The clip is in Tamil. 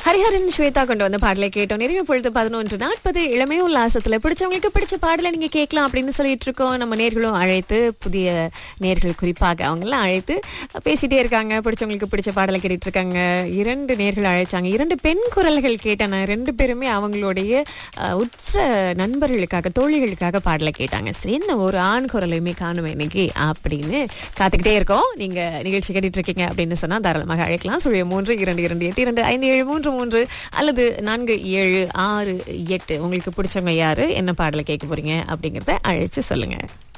ஹரிஹரன் ஸ்வேதா கொண்டு வந்த பாடலை கேட்டோம் நிறைய பொழுது பதினொன்று நாற்பது இளமை உல்லாசத்துல பிடிச்சவங்களுக்கு பிடிச்ச பாடலை நீங்க கேட்கலாம் அப்படின்னு சொல்லிட்டு இருக்கோம் நம்ம நேர்களும் அழைத்து புதிய நேர்கள் குறிப்பாக அவங்கெல்லாம் அழைத்து பேசிட்டே இருக்காங்க பிடிச்சவங்களுக்கு பிடிச்ச பாடலை கேட்டுட்டு இருக்காங்க இரண்டு நேர்கள் அழைச்சாங்க இரண்டு பெண் குரல்கள் கேட்டன ரெண்டு பேருமே அவங்களுடைய அஹ், உற்ற நண்பர்களுக்காக தோழிகளுக்காக பாடலை கேட்டாங்க சரி என்ன ஒரு ஆண் குரலையுமே காணுமே இன்னைக்கு அப்படின்னு காத்துக்கிட்டே இருக்கோம் நீங்க நிகழ்ச்சி கேட்டுட்டு இருக்கீங்க அப்படின்னு சொன்னா தாராளமாக அழைக்கலாம் சுழிய மூன்று இரண்டு இரண்டு எட்டு இரண்டு ஐந்து ஏழு மூன்று மூன்று அல்லது நான்கு ஏழு ஆறு எட்டு உங்களுக்கு பிடிச்சவங்க யாரு என்ன பாடலை கேட்க போறீங்க அப்படிங்கறத அழைச்சு சொல்லுங்க